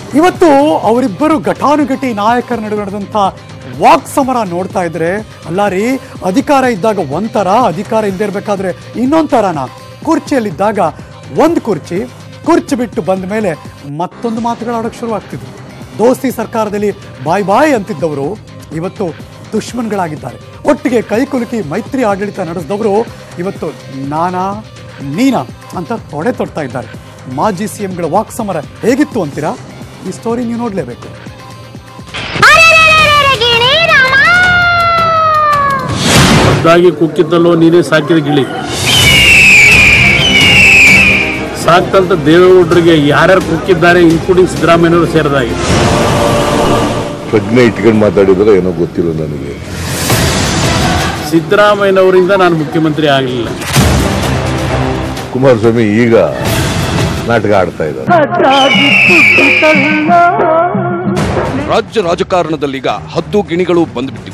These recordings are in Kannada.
ಇವತ್ತು ಅವರಿಬ್ಬರು ಘಟಾನುಘಟಿ ನಾಯಕರ ನಡುವೆ ನಡೆದಂಥ ವಾಕ್ ಸಮರ ನೋಡ್ತಾ ಇದ್ರೆ ಅಲ್ಲ ರೀ ಅಧಿಕಾರ ಇದ್ದಾಗ ಒಂಥರ ಅಧಿಕಾರ ಇಲ್ಲದೆ ಇರಬೇಕಾದ್ರೆ ಇನ್ನೊಂದು ಥರನ ಕುರ್ಚಿಯಲ್ಲಿದ್ದಾಗ ಒಂದು ಕುರ್ಚಿ ಕುರ್ಚಿ ಬಿಟ್ಟು ಬಂದ ಮೇಲೆ ಮತ್ತೊಂದು ಮಾತುಗಳಾಡೋಕ್ಕೆ ಶುರುವಾಗ್ತಿದ್ವು ದೋಸ್ತಿ ಸರ್ಕಾರದಲ್ಲಿ ಬಾಯ್ ಬಾಯ್ ಅಂತಿದ್ದವರು ಇವತ್ತು ದುಶ್ಮನ್ಗಳಾಗಿದ್ದಾರೆ ಒಟ್ಟಿಗೆ ಕೈಕುಲುಕಿ ಮೈತ್ರಿ ಆಡಳಿತ ನಡೆಸಿದವರು ಇವತ್ತು ನಾನಾ ನೀನಾ ಅಂತ ತೊಡೆ ತೊಡ್ತಾ ಇದ್ದಾರೆ ಮಾಜಿ ಸಿ ಎಂಗಳ ವಾಕ್ ಸಮರ ಹೇಗಿತ್ತು ಅಂತೀರಾ ಈ ಸ್ಟೋರಿ ನೀವು ನೋಡಲೇಬೇಕು ಖುದ್ದಾಗಿ ಕುಕ್ಕಿದ್ದಲ್ಲೋ ನೀನೇ ಸಾಕಿದ ಗಿಳಿ ಸಾಕ್ತಂತ ದೇವೇಗೌಡರಿಗೆ ಯಾರ್ಯಾರು ಕುಕ್ಕಿದ್ದಾರೆ ಇನ್ಕ್ಲೂಡಿಂಗ್ ಸಿದ್ದರಾಮಯ್ಯನವರು ಸೇರಿದಾಗೆ ಪ್ರಜ್ಞೆ ಇಟ್ಕೊಂಡು ಮಾತಾಡಿದ್ರೆ ಏನೋ ಗೊತ್ತಿಲ್ಲ ನನಗೆ ಸಿದ್ದರಾಮಯ್ಯನವರಿಂದ ನಾನು ಮುಖ್ಯಮಂತ್ರಿ ಆಗಲಿಲ್ಲ ಕುಮಾರಸ್ವಾಮಿ ಈಗ ನಾಟಕ ಆಡ್ತಾ ಇದ್ದಾರೆ ರಾಜ್ಯ ರಾಜಕಾರಣದಲ್ಲೀಗ ಹದ್ದು ಗಿಣಿಗಳು ಬಂದ್ಬಿಟ್ಟಿವೆ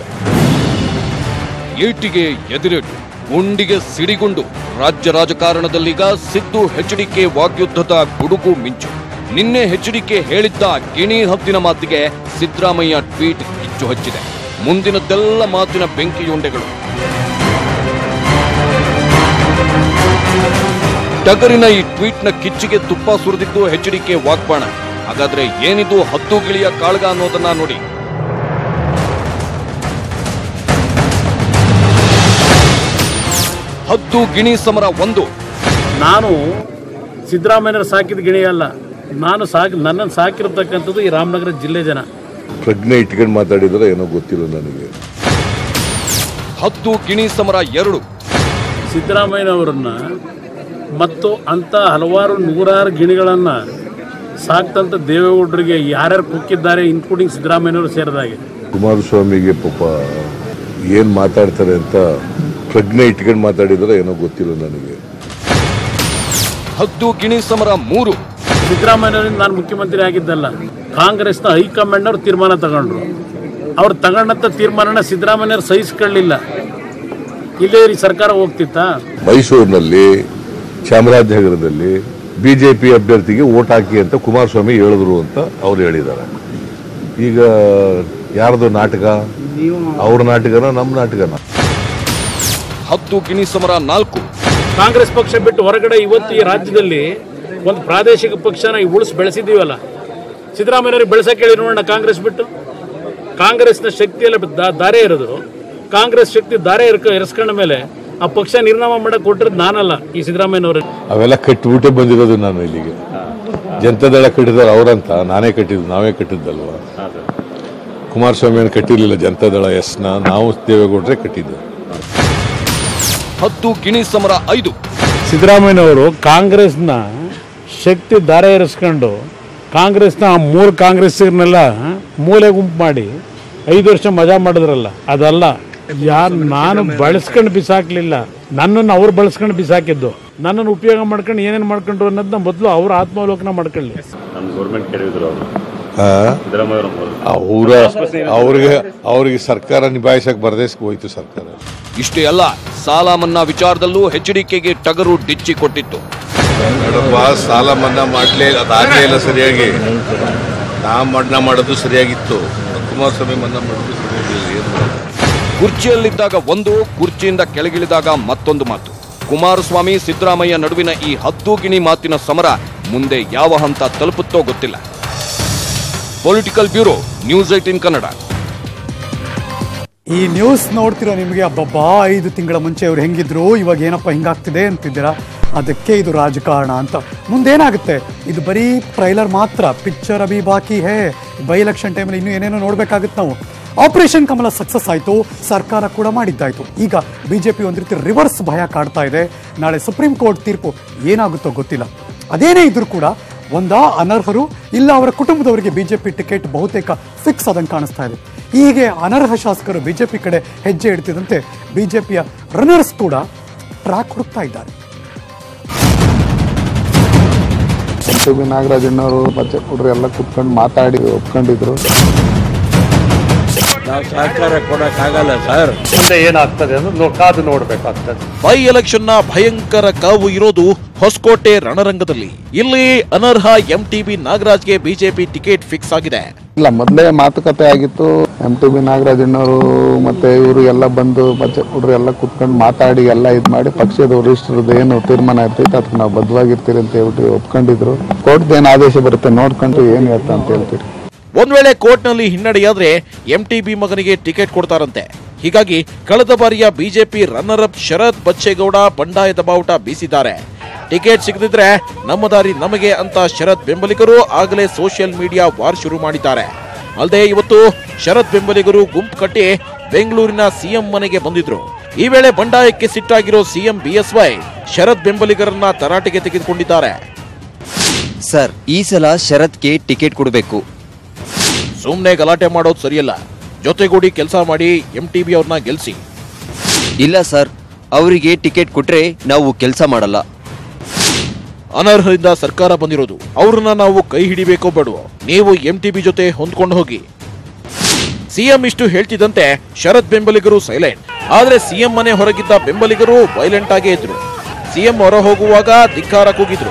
ಏಟಿಗೆ ಎದುರೇಟು ಗುಂಡಿಗೆ ಸಿಡಿಗುಂಡು ರಾಜ್ಯ ರಾಜಕಾರಣದಲ್ಲೀಗ ಸಿದ್ದು ಎಚ್ಡಿಕೆ ವಾಗ್ಯುದ್ಧದ ಗುಡುಗು ಮಿಂಚು ನಿನ್ನೆ ಎಚ್ಡಿಕೆ ಹೇಳಿದ್ದ ಗಿಣಿ ಹದ್ದಿನ ಮಾತಿಗೆ ಸಿದ್ದರಾಮಯ್ಯ ಟ್ವೀಟ್ ಕಿಚ್ಚು ಹಚ್ಚಿದೆ ಮುಂದಿನದ್ದೆಲ್ಲ ಮಾತಿನ ಬೆಂಕಿಯುಂಡೆಗಳು ಟಗರಿನ ಈ ಟ್ವೀಟ್ನ ಕಿಚ್ಚಿಗೆ ತುಪ್ಪ ಸುರಿದಿದ್ದು ಎಚ್ಡಿಕೆ ವಾಗ್ಬಾಣ ಹಾಗಾದ್ರೆ ಏನಿದು ಹತ್ತು ಗಿಳಿಯ ಕಾಳ್ಗ ಅನ್ನೋದನ್ನ ನೋಡಿ ಹದ್ದು ಗಿಣಿ ಸಮರ ಒಂದು ನಾನು ಸಿದ್ದರಾಮಯ್ಯನವರು ಸಾಕಿದ ಗಿಣಿ ಅಲ್ಲ ನಾನು ಸಾಕಿ ನನ್ನನ್ನು ಸಾಕಿರತಕ್ಕಂಥದ್ದು ಈ ರಾಮನಗರ ಜಿಲ್ಲೆ ಜನ ಪ್ರಜ್ಞೆ ಇಟ್ಕೊಂಡು ಮಾತಾಡಿದ್ರೆ ಏನೋ ಗೊತ್ತಿಲ್ಲ ನನಗೆ ಹದ್ದು ಗಿಣಿ ಸಮರ ಎರಡು ಸಿದ್ದರಾಮಯ್ಯನವರನ್ನ ಮತ್ತು ಅಂಥ ಹಲವಾರು ನೂರಾರು ಗಿಣಿಗಳನ್ನ ಸಾಕ್ತಂತ ದೇವೇಗೌಡರಿಗೆ ಯಾರ್ಯಾರು ಕುಕ್ಕಿದ್ದಾರೆ ಇನ್ಕ್ಲೂಡಿಂಗ್ ಸಿದ್ದರಾಮಯ್ಯನವರು ಸೇರಿದಾಗೆ ಕುಮಾರಸ್ವಾಮಿಗೆ ಪಾಪ ಏನು ಮಾತಾಡ್ತಾರೆ ಅಂತ ಪ್ರಜ್ಞೆ ಇಟ್ಕೊಂಡು ಮಾತಾಡಿದ್ರೆ ಏನೋ ಗೊತ್ತಿಲ್ಲ ನನಗೆ ಹದ್ದು ಗಿಣಿ ಸಮರ ಮೂರು ಸಿದ್ದರಾಮಯ್ಯನವರಿಂದ ನಾನು ಮುಖ್ಯಮಂತ್ರಿ ಆಗಿದ್ದಲ್ಲ ಕಾಂಗ್ರೆಸ್ನ ಹೈಕಮಾಂಡ್ನವ್ರು ತೀರ್ಮಾನ ತಗೊಂಡ್ರು ಅವ್ರು ತಗೊಂಡಂಥ ತೀರ್ಮಾನನ ಸಿದ್ದರಾಮಯ್ಯವ್ರು ಸಹಿಸ್ಕೊಳ್ಳಿಲ್ಲ ಇಲ್ಲೇ ಈ ಸರ್ಕಾರ ಹೋಗ್ತಿತ್ತಾ ಮೈಸೂರಿನಲ್ಲಿ ಚಾಮರಾಜನಗರದಲ್ಲಿ ಬಿಜೆಪಿ ಅಭ್ಯರ್ಥಿಗೆ ಓಟ್ ಹಾಕಿ ಅಂತ ಕುಮಾರಸ್ವಾಮಿ ಹೇಳಿದ್ರು ಅಂತ ಅವ್ರು ಹೇಳಿದ್ದಾರೆ ಈಗ ಯಾರ್ದು ನಾಟಕ ಅವ್ರ ನಾಟಕನ ನಮ್ಮ ನಾಟಕನ ಹದ್ದು ಗಿಣಿ ಸಮರ ನಾಲ್ಕು ಕಾಂಗ್ರೆಸ್ ಪಕ್ಷ ಬಿಟ್ಟು ಹೊರಗಡೆ ಇವತ್ತು ಈ ರಾಜ್ಯದಲ್ಲಿ ಒಂದು ಪ್ರಾದೇಶಿಕ ಪಕ್ಷನ ಉಳಿಸಿ ಬೆಳೆಸಿದೀವಲ್ಲ ಸಿದ್ದರಾಮಯ್ಯವ್ರಿಗೆ ಬೆಳೆಸಕ್ಕೆ ಹೇಳಿ ನೋಡೋಣ ಕಾಂಗ್ರೆಸ್ ಬಿಟ್ಟು ಕಾಂಗ್ರೆಸ್ನ ಶಕ್ತಿಯೆಲ್ಲ ದಾ- ದಾರೆ ಇರೋದು ಕಾಂಗ್ರೆಸ್ ಶಕ್ತಿ ದಾರೆ ಇರ್ಕ ಎರಸ್ಕೊಂಡ ಮೇಲೆ ಆ ಪಕ್ಷ ನಿರ್ನಾಮ ಮಾಡಕ್ ಕೊಟ್ಟಿರೋದು ನಾನಲ್ಲ ಈ ಸಿದ್ದರಾಮಯ್ಯನವರು ಅವೆಲ್ಲ ಕಟ್ಟಿಬಿಟ್ಟೆ ಬಂದಿರೋದು ನಾನು ಇಲ್ಲಿಗೆ ಜನತಾದಳ ಕಟ್ಟಿದ್ದಾರೆ ಅವರಂತ ನಾನೇ ಕಟ್ಟಿದ್ದು ನಾವೇ ಕಟ್ಟಿದ್ದಲ್ವ ಕುಮಾರಸ್ವಾಮಿಯನ್ನು ಕಟ್ಟಿರಲಿಲ್ಲ ಜನತಾದಳ ಎಸ್ನ ನಾವು ದೇವೇಗೌಡರೆ ಕಟ್ಟಿದ್ದು ಹದ್ದು ಗಿಣಿ ಸಮರ ಐದು ಸಿದ್ದರಾಮಯ್ಯನವರು ಕಾಂಗ್ರೆಸ್ನ ಶಕ್ತಿ ದಾರೆ ಏರಿಸ್ಕೊಂಡು ಕಾಂಗ್ರೆಸ್ನ ಆ ಮೂರು ಕಾಂಗ್ರೆಸ್ಸಿಗರನ್ನೆಲ್ಲ ಮೂಲೆ ಗುಂಪು ಮಾಡಿ ಐದು ವರ್ಷ ಮಜಾ ಮಾಡಿದ್ರಲ್ಲ ಅದಲ್ಲ ಯಾರು ನಾನು ಬಳಸ್ಕೊಂಡು ಬಿಸಾಕ್ಲಿಲ್ಲ ನನ್ನನ್ನು ಅವ್ರು ಬಳಸ್ಕೊಂಡು ಬಿಸಾಕಿದ್ದು ನನ್ನನ್ನು ಉಪಯೋಗ ಮಾಡ್ಕೊಂಡು ಏನೇನು ಮಾಡ್ಕೊಂಡ್ರು ಅನ್ನೋದನ್ನ ಮೊದಲು ಅವ್ರ ಆತ್ಮಾವಲೋಕನ ಮಾಡ್ಕೊಳ್ಳಿ ಅವರ ಅವ್ರಿಗೆ ಅವ್ರಿಗೆ ಸರ್ಕಾರ ನಿಭಾಯಿಸಕ್ ಬರದೇ ಹೋಯ್ತು ಸರ್ಕಾರ ಇಷ್ಟೇ ಅಲ್ಲ ಸಾಲ ಮನ್ನಾ ವಿಚಾರದಲ್ಲೂ ಎಚ್ಡಿಕೆಗೆ ಟಗರು ಡಿಚ್ಚಿ ಕೊಟ್ಟಿತ್ತು ನೋಡಪ್ಪ ಸಾಲ ಮನ್ನಾ ಮಾಡ್ಲೇ ಅದಾಗಲೇ ಇಲ್ಲ ಸರಿಯಾಗಿ ನಾ ಮನ್ನಾ ಮಾಡೋದು ಸರಿಯಾಗಿತ್ತು ಕುಮಾರಸ್ವಾಮಿ ಮನ್ನಾ ಮಾಡೋದು ಸರಿಯಾಗಿಲ್ಲ ಏನು ಮಾಡೋದು? ಕುರ್ಚಿಯಲ್ಲಿದ್ದಾಗ ಒಂದು ಕುರ್ಚಿಯಿಂದ ಕೆಳಗಿಳಿದಾಗ ಮತ್ತೊಂದು ಮಾತು ಕುಮಾರಸ್ವಾಮಿ ಸಿದ್ದರಾಮಯ್ಯ ನಡುವಿನ ಈ ಹದ್ದು ಗಿಣಿ ಮಾತಿನ ಸಮರ ಮುಂದೆ ಯಾವ ಹಂತ ತಲುಪುತ್ತೋ ಗೊತ್ತಿಲ್ಲ political bureau news eighteen Kannada ಈ ನ್ಯೂಸ್ ನೋಡ್ತಿರೋ ನಿಮಗೆ ಅಬ್ಬಬ್ಬಾ ಐದು ತಿಂಗಳ ಮುಂಚೆ ಇವ್ರು ಹೆಂಗಿದ್ರು ಇವಾಗ ಏನಪ್ಪ ಹಿಂಗಾಗ್ತಿದೆ ಅಂತಿದ್ದೀರಾ ಅದಕ್ಕೆ ಇದು ರಾಜಕಾರಣ ಅಂತ ಮುಂದೇನಾಗುತ್ತೆ ಇದು ಬರೀ ಟ್ರೈಲರ್ ಮಾತ್ರ ಪಿಕ್ಚರ್ ಅಭಿ ಬಾಕಿ ಹೇ ಬೈ ಎಲೆಕ್ಷನ್ ಟೈಮಲ್ಲಿ ಇನ್ನೂ ಏನೇನೋ ನೋಡ್ಬೇಕಾಗುತ್ತೆ ನಾವು ಆಪರೇಷನ್ ಕಮಲ ಸಕ್ಸಸ್ ಆಯಿತು ಸರ್ಕಾರ ಕೂಡ ಮಾಡಿದ್ದಾಯಿತು ಈಗ ಬಿ ಜೆ ಪಿ ಒಂದು ರೀತಿ ರಿವರ್ಸ್ ಭಯ ಕಾಡ್ತಾ ಇದೆ ನಾಳೆ ಸುಪ್ರೀಂ ಕೋರ್ಟ್ ತೀರ್ಪು ಏನಾಗುತ್ತೋ ಗೊತ್ತಿಲ್ಲ ಅದೇನೇ ಇದ್ರೂ ಕೂಡ ಒಂದಾ ಅನರ್ಹರು ಇಲ್ಲ ಅವರ ಕುಟುಂಬದವರಿಗೆ ಬಿಜೆಪಿ ಟಿಕೆಟ್ ಬಹುತೇಕ ಫಿಕ್ಸ್ ಆದಂಗೆ ಕಾಣಿಸ್ತಾ ಇದೆ ಹೀಗೆ ಅನರ್ಹ ಶಾಸಕರು ಬಿಜೆಪಿ ಕಡೆ ಹೆಜ್ಜೆ ಇಡ್ತಿದ್ದಂತೆ ಬಿಜೆಪಿಯ ರನ್ನರ್ಸ್ ಕೂಡ ಟ್ರ್ಯಾಕ್ ಹುಡುಕ್ತಾ ಇದ್ದಾರೆ ಬಿ ನಾಗರಾಜಣ್ಣವರು ಮತ್ತೆ ಹುಡುಗರು ಎಲ್ಲ ಕುತ್ಕೊಂಡು ಮಾತಾಡಿ ಒಪ್ಕೊಂಡಿದ್ರು ನಾವು ಸಹಕಾರ ಕೊಡೋಕ್ಕಾಗಲ್ಲ ಸರ್ ಮುಂದೆ ಏನಾಗ್ತದೆ ಅನ್ನೋದು ನೋ- ಕಾದು ನೋಡಬೇಕಾಗ್ತದೆ ಬೈ ಎಲೆಕ್ಷನ್ನ ಭಯಂಕರ ಕಾವು ಇರೋದು ಹೊಸಕೋಟೆ ರಣರಂಗದಲ್ಲಿ ಇಲ್ಲಿ ಅನರ್ಹ ಎಂಟಿಬಿ ನಾಗರಾಜ್ಗೆ ಬಿಜೆಪಿ ಟಿಕೆಟ್ ಫಿಕ್ಸ್ ಆಗಿದೆ ಇಲ್ಲ ಮೊದಲೇ ಮಾತುಕತೆ ಆಗಿತ್ತು ಎಂ ಟಿ ಬಿ ನಾಗರಾಜಣ್ಣವರು ಮತ್ತೆ ಇವರು ಎಲ್ಲ ಬಂದು ಮತ್ತೆ ಹುಡುಗರು ಎಲ್ಲ ಕುತ್ಕೊಂಡು ಮಾತಾಡಿ ಎಲ್ಲ ಇದು ಮಾಡಿ ಪಕ್ಷದ ವರಿಷ್ಠರದ್ದು ಏನು ತೀರ್ಮಾನ ಇರ್ತೈತೆ ಅದಕ್ಕೆ ನಾವು ಬದ್ಧವಾಗಿರ್ತೀರಿ ಅಂತ ಹೇಳ್ಬಿಟ್ಟು ಒಪ್ಕೊಂಡಿದ್ರು ಕೋರ್ಟ್ ಏನು ಆದೇಶ ಬರುತ್ತೆ ನೋಡ್ಕೊಂಡು ಏನು ಹೇಳ್ತಾ ಅಂತ ಹೇಳ್ತೀರಿ ಒಂದ್ ವೇಳೆ ಕೋರ್ಟ್ನಲ್ಲಿ ಹಿನ್ನಡೆಯಾದ್ರೆ ಎಂಟಿಬಿ ಮಗನಿಗೆ ಟಿಕೆಟ್ ಕೊಡ್ತಾರಂತೆ ಹೀಗಾಗಿ ಕಳೆದ ಬಾರಿಯ BJP runner up Sharath Bachegowda ಬಂಡಾಯದ ಬಾವುಟ ಬೀಸಿದ್ದಾರೆ ಟಿಕೆಟ್ ಸಿಗದಿದ್ರೆ ನಮ್ಮ ದಾರಿ ನಮಗೆ ಅಂತ ಶರತ್ ಬೆಂಬಲಿಗರು ಆಗಲೇ ಸೋಷಿಯಲ್ ಮೀಡಿಯಾ ವಾರ್ ಶುರು ಮಾಡಿದ್ದಾರೆ ಅಲ್ಲದೆ ಇವತ್ತು ಶರತ್ ಬೆಂಬಲಿಗರು ಗುಂಪು ಕಟ್ಟಿ ಬೆಂಗಳೂರಿನ ಸಿಎಂ ಮನೆಗೆ ಬಂದಿದ್ರು ಈ ವೇಳೆ ಬಂಡಾಯಕ್ಕೆ ಸಿಟ್ಟಾಗಿರೋ ಸಿಎಂ ಬಿಎಸ್ವೈ ಶರತ್ ಬೆಂಬಲಿಗರನ್ನ ತರಾಟೆಗೆ ತೆಗೆದುಕೊಂಡಿದ್ದಾರೆ ಸರ್ ಈ ಸಲ ಶರತ್ಗೆ ಟಿಕೆಟ್ ಕೊಡಬೇಕು ಸುಮ್ಮನೆ ಗಲಾಟೆ ಮಾಡೋದು ಸರಿಯಲ್ಲ ಜೊತೆಗೂಡಿ ಕೆಲಸ ಮಾಡಿ ಎಂ ಟಿ ಬಿ ಅವ್ರನ್ನ ಗೆಲ್ಸಿ ಇಲ್ಲ ಸರ್ ಅವರಿಗೆ ಟಿಕೆಟ್ ಕೊಟ್ರೆ ನಾವು ಕೆಲಸ ಮಾಡಲ್ಲ ಅನರ್ಹರಿಂದ ಸರ್ಕಾರ ಬಂದಿರೋದು ಅವ್ರನ್ನ ನಾವು ಕೈ ಹಿಡಿಬೇಕೋ ಬೇಡವೋ ನೀವು ಎಂ ಟಿ ಬಿ ಜೊತೆ ಹೊಂದ್ಕೊಂಡು ಹೋಗಿ ಸಿಎಂ ಇಷ್ಟು ಹೇಳ್ತಿದ್ದಂತೆ ಶರತ್ ಬೆಂಬಲಿಗರು ಸೈಲೆಂಟ್ ಆದ್ರೆ ಸಿಎಂ ಮನೆ ಹೊರಗಿದ್ದ ಬೆಂಬಲಿಗರು ವೈಲೆಂಟ್ ಆಗೇ ಇದ್ರು ಸಿಎಂ ಹೊರ ಹೋಗುವಾಗ ಧಿಕ್ಕಾರ ಕೂಗಿದ್ರು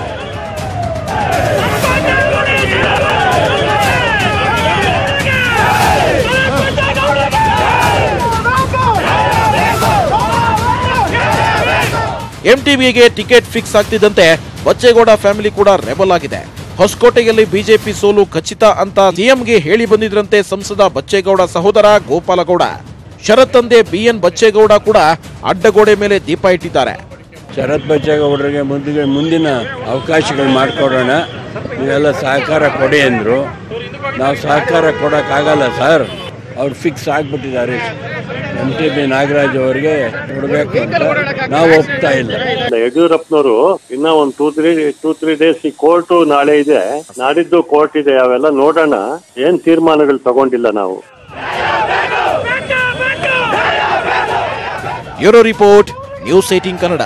ಎಂಟಿಬಿಗೆ ಟಿಕೆಟ್ ಫಿಕ್ಸ್ ಆಗ್ತಿದ್ದಂತೆ ಬಚ್ಚೇಗೌಡ ಫ್ಯಾಮಿಲಿ ಕೂಡ ರೆಬಲ್ ಆಗಿದೆ ಹೊಸಕೋಟೆಯಲ್ಲಿ ಬಿಜೆಪಿ ಸೋಲು ಖಚಿತ ಅಂತ ಸಿಎಂಗೆ ಹೇಳಿ ಬಂದಿದ್ರಂತೆ ಸಂಸದ ಬಚ್ಚೇಗೌಡ ಸಹೋದರ ಗೋಪಾಲಗೌಡ ಶರತ್ ತಂದೆ ಬಿಎನ್ ಬಚ್ಚೇಗೌಡ ಕೂಡ ಅಡ್ಡಗೋಡೆ ಮೇಲೆ ದೀಪ ಇಟ್ಟಿದ್ದಾರೆ ಶರತ್ ಬಚ್ಚೇಗೌಡರಿಗೆ ಮುಂದಿನ ಮುಂದಿನ ಅವಕಾಶಗಳು ಮಾಡಿಕೊಡೋಣ ನೀವೆಲ್ಲ ಸಹಕಾರ ಕೊಡಿ ಅಂದರು ನಾವು ಸಹಕಾರ ಕೊಡೋಕ್ಕಾಗಲ್ಲ ಸರ್ ಅವ್ರು ಫಿಕ್ಸ್ ಆಗಿಬಿಟ್ಟಿದ್ದಾರೆ ಎಂ ಟಿ ಬಿ ನಾಗರಾಜ್ ಅವರಿಗೆ ಕೊಡಬೇಕು ಅಂತ ನಾವು ಒಪ್ತಾ ಇಲ್ಲ ಯಡಿಯೂರಪ್ಪನವರು ಇನ್ನ ಒಂದ್ two three two three days ಈ ಕೋರ್ಟು ನಾಳೆ ಇದೆ ನಾಡಿದ್ದು ಕೋರ್ಟ್ ಇದೆ ಅವೆಲ್ಲ ನೋಡೋಣ ಏನ್ ತೀರ್ಮಾನಗಳು ತಗೊಂಡಿಲ್ಲ ನಾವು bureau report news eighteen Kannada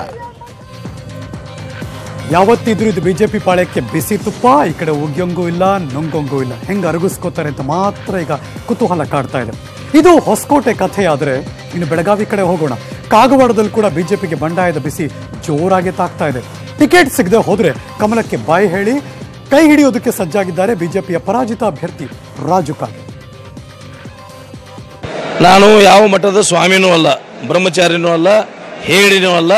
ಯಾವತ್ತಿದ್ರೂ ಇದು ಬಿಜೆಪಿ ಪಾಳ್ಯಕ್ಕೆ ಬಿಸಿ ತುಪ್ಪ ಈ ಕಡೆ ಉಗ್ಯಂಗೂ ಇಲ್ಲ ನುಂಗಂಗೂ ಇಲ್ಲ ಹೆಂಗೆ ಅರಗಿಸ್ಕೋತಾರೆ ಅಂತ ಮಾತ್ರ ಈಗ ಕುತೂಹಲ ಕಾಡ್ತಾ ಇದೆ ಇದು ಹೊಸಕೋಟೆ ಕಥೆ ಆದರೆ ಇನ್ನು ಬೆಳಗಾವಿ ಕಡೆ ಹೋಗೋಣ ಕಾಗವಾಡದಲ್ಲಿ ಕೂಡ ಬಿಜೆಪಿಗೆ ಬಂಡಾಯದ ಬಿಸಿ ಜೋರಾಗಿ ತಾಗ್ತಾ ಇದೆ ಟಿಕೆಟ್ ಸಿಗದೆ ಹೋದ್ರೆ ಕಮಲಕ್ಕೆ ಬಾಯಿ ಹೇಳಿ ಕೈ ಹಿಡಿಯೋದಕ್ಕೆ ಸಜ್ಜಾಗಿದ್ದಾರೆ ಬಿಜೆಪಿಯ ಪರಾಜಿತ ಅಭ್ಯರ್ಥಿ ರಾಜು ಕಾಗೆ ನಾನು ಯಾವ ಮಠದ ಸ್ವಾಮಿನೂ ಅಲ್ಲ ಬ್ರಹ್ಮಚಾರಿನೂ ಅಲ್ಲ ಹೇಳಿನೂ ಅಲ್ಲ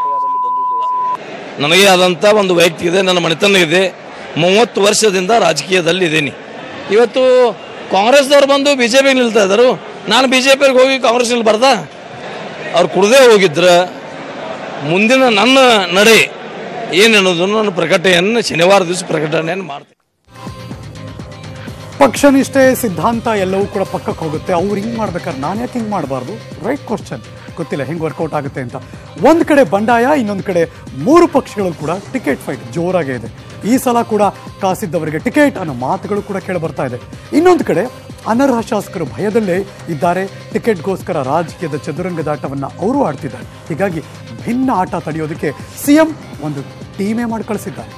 ನನಗೆ ಆದಂಥ ಒಂದು ವೈಯಕ್ತಿಕ ಇದೆ ನನ್ನ ಮನೆತನ ಇದೆ ಮೂವತ್ತು ವರ್ಷದಿಂದ ರಾಜಕೀಯದಲ್ಲಿ ಇದ್ದೀನಿ ಇವತ್ತು ಕಾಂಗ್ರೆಸ್ದವ್ರು ಬಂದು ಬಿ ಜೆ ಪಿಗೆ ನಿಲ್ತಾ ಇದ್ದರು ನಾನು ಬಿ ಜೆ ಪಿಗೆ ಹೋಗಿ ಕಾಂಗ್ರೆಸ್ ನಿಲ್ಬಾರ್ದ ಅವ್ರು ಕುಡ್ದೇ ಹೋಗಿದ್ರೆ ಮುಂದಿನ ನನ್ನ ನಡೆ ಏನೆನ್ನೋದನ್ನು ನನ್ನ ಪ್ರಕಟಣೆಯನ್ನು ಶನಿವಾರ ದಿವಸ ಪ್ರಕಟಣೆಯನ್ನು ಮಾಡ್ತೀನಿ ಪಕ್ಷ ನಿಷ್ಠೆ ಸಿದ್ಧಾಂತ ಎಲ್ಲವೂ ಕೂಡ ಪಕ್ಕಕ್ಕೆ ಹೋಗುತ್ತೆ ಅವ್ರು ಹಿಂಗೆ ಮಾಡ್ಬೇಕಾದ್ರೆ ನಾನು ಯಾಕೆ ಹಿಂಗೆ ಮಾಡಬಾರ್ದು ರೈಟ್ ಕ್ವಶನ್ ಗೊತ್ತಿಲ್ಲ ಹೆಂಗೆ ವರ್ಕೌಟ್ ಆಗುತ್ತೆ ಅಂತ ಒಂದು ಕಡೆ ಬಂಡಾಯ ಇನ್ನೊಂದು ಕಡೆ ಮೂರು ಪಕ್ಷಗಳು ಕೂಡ ಟಿಕೆಟ್ ಫೈಟ್ ಜೋರಾಗೇ ಇದೆ ಈ ಸಲ ಕೂಡ ಕಾಸಿದ್ದವರಿಗೆ ಟಿಕೆಟ್ ಅನ್ನೋ ಮಾತುಗಳು ಕೂಡ ಕೇಳಿ ಬರ್ತಾ ಇದೆ ಇನ್ನೊಂದು ಕಡೆ ಅನರ್ಹ ಶಾಸಕರು ಭಯದಲ್ಲೇ ಇದ್ದಾರೆ ಟಿಕೆಟ್ಗೋಸ್ಕರ ರಾಜಕೀಯದ ಚದುರಂಗದಾಟವನ್ನು ಅವರು ಆಡ್ತಿದ್ದಾರೆ ಹೀಗಾಗಿ ಭಿನ್ನ ಆಟ ತಡೆಯೋದಕ್ಕೆ ಸಿಎಂ ಒಂದು ಟೀಮೇ ಮಾಡಿ ಕಳಿಸಿದ್ದಾರೆ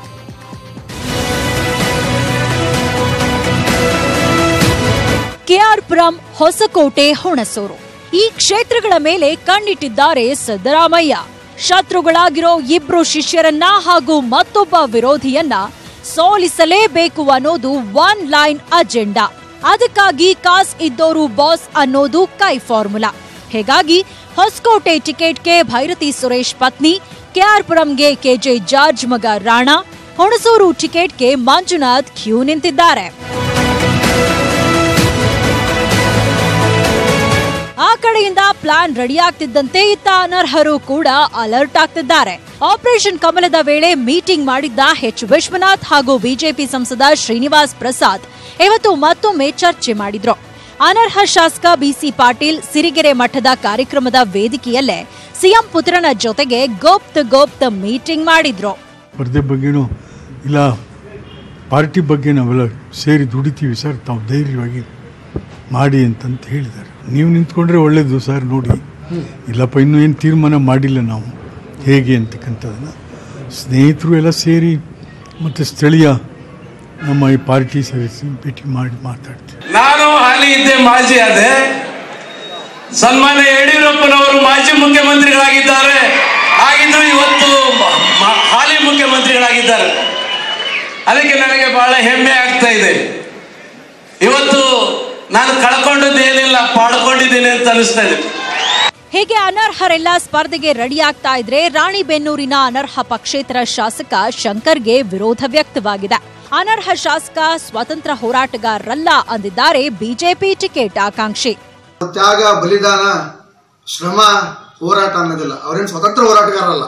ಕೆಆರ್ಪುರಂ ಹೊಸಕೋಟೆ ಹುಣಸೂರು ಈ ಕ್ಷೇತ್ರಗಳ ಮೇಲೆ ಕಣ್ಣಿಟ್ಟಿದ್ದಾರೆ ಸಿದ್ದರಾಮಯ್ಯ ಶತ್ರುಗಳಾಗಿರೋ ಇಬ್ರು ಶಿಷ್ಯರನ್ನ ಹಾಗೂ ಮತ್ತೊಬ್ಬ ವಿರೋಧಿಯನ್ನ ಸೋಲಿಸಲೇಬೇಕು ಅನ್ನೋದು ಒನ್ ಲೈನ್ ಅಜೆಂಡಾ ಅದಕ್ಕಾಗಿ ಕಾಸ್ ಇದ್ದೋರು ಬಾಸ್ ಅನ್ನೋದು ಕೈ ಫಾರ್ಮುಲಾ ಹೀಗಾಗಿ ಹೊಸಕೋಟೆ ಟಿಕೆಟ್ಗೆ ಭೈರತಿ ಸುರೇಶ್ ಪತ್ನಿ ಕೆಆರ್ಪುರಂಗೆ ಕೆಜೆ ಜಾರ್ಜ್ ಮಗ ರಾಣಾ ಹುಣಸೂರು ಟಿಕೆಟ್ಗೆ ಮಂಜುನಾಥ್ ಕ್ಯೂ ನಿಂತಿದ್ದಾರೆ ಆ ಕಡೆಯಿಂದ ಪ್ಲಾನ್ ರೆಡಿ ಆಗ್ತಿದ್ದಂತೆ ಇತ್ತ ಅನರ್ಹರು ಕೂಡ ಅಲರ್ಟ್ ಆಗ್ತಿದ್ದಾರೆ ಆಪರೇಷನ್ ಕಮಲದ ವೇಳೆ ಮೀಟಿಂಗ್ ಮಾಡಿದ್ದ ಎಚ್ ವಿಶ್ವನಾಥ್ ಹಾಗೂ ಬಿಜೆಪಿ ಸಂಸದ ಶ್ರೀನಿವಾಸ್ ಪ್ರಸಾದ್ ಇವತ್ತು ಮತ್ತೊಮ್ಮೆ ಚರ್ಚೆ ಮಾಡಿದ್ರು ಅನರ್ಹ ಶಾಸಕ ಬಿಸಿ ಪಾಟೀಲ್ ಸಿರಿಗೆರೆ ಮಠದ ಕಾರ್ಯಕ್ರಮದ ವೇದಿಕೆಯಲ್ಲೇ ಸಿಎಂ ಪುತ್ರನ ಜೊತೆಗೆ ಗೋಪ್ತ ಗೋಪ್ತ ಮೀಟಿಂಗ್ ಮಾಡಿದ್ರು ಸ್ಪರ್ಧೆ ಬಗ್ಗೆನೂ ಇಲ್ಲ ಪಾರ್ಟಿ ಬಗ್ಗೆ ನಾವೆಲ್ಲ ಸೇರಿ ದುಡಿತೀವಿ ಸರ್ ತಾವು ಧೈರ್ಯವಾಗಿ ಮಾಡಿ ಅಂತಂತ ಹೇಳಿದ್ದಾರೆ ನೀವು ನಿಂತ್ಕೊಂಡ್ರೆ ಒಳ್ಳೇದು ಸರ್ ನೋಡಿ ಇಲ್ಲಪ್ಪ ಇನ್ನೂ ಏನು ತೀರ್ಮಾನ ಮಾಡಿಲ್ಲ ನಾವು ಹೇಗೆ ಅಂತಕ್ಕಂಥದ್ದನ್ನು ಸ್ನೇಹಿತರು ಎಲ್ಲ ಸೇರಿ ಮತ್ತು ಸ್ಥಳೀಯ ನಮ್ಮ ಈ ಪಾರ್ಟಿ ಸದಸ್ಯರು ಭೇಟಿ ಮಾಡಿ ಮಾತಾಡ್ತೀವಿ ನಾನು ಹಾಲಿ ಇದ್ದೆ ಮಾಜಿ ಆದೆ ಸನ್ಮಾನ್ಯ ಯಡಿಯೂರಪ್ಪನವರು ಮಾಜಿ ಮುಖ್ಯಮಂತ್ರಿಗಳಾಗಿದ್ದಾರೆ ಆಗಿದ್ರು ಇವತ್ತು ಮ- ಮ- ಹಾಲಿ ಮುಖ್ಯಮಂತ್ರಿಗಳಾಗಿದ್ದಾರೆ ಅದಕ್ಕೆ ನನಗೆ ಬಹಳ ಹೆಮ್ಮೆ ಆಗ್ತಾ ಇದೆ ಇವತ್ತು ನಾನು ಕಳ್ಕೊಂಡದ್ದೇನಿಲ್ಲ ಪಾಡ್ಕೊಂಡಿದ್ದೀನಿ ಅಂತ ಅನಿಸ್ತಾ ಇದೆ ಹೀಗೆ ಅನರ್ಹರೆಲ್ಲ ಸ್ಪರ್ಧೆಗೆ ರೆಡಿ ಆಗ್ತಾ ಇದ್ರೆ ರಾಣಿಬೆನ್ನೂರಿನ ಅನರ್ಹ ಪಕ್ಷೇತರ ಶಾಸಕ ಶಂಕರ್ಗೆ ವಿರೋಧ ವ್ಯಕ್ತವಾಗಿದೆ ಅನರ್ಹ ಶಾಸಕ ಸ್ವತಂತ್ರ ಹೋರಾಟಗಾರರಲ್ಲ ಅಂದಿದ್ದಾರೆ ಬಿಜೆಪಿ ಟಿಕೆಟ್ ಆಕಾಂಕ್ಷಿ ತ್ಯಾಗ ಬಲಿದಾನ ಶ್ರಮ ಹೋರಾಟ ಅನ್ನೋದಿಲ್ಲ ಅವರೇನು ಸ್ವತಂತ್ರ ಹೋರಾಟಗಾರರಲ್ಲ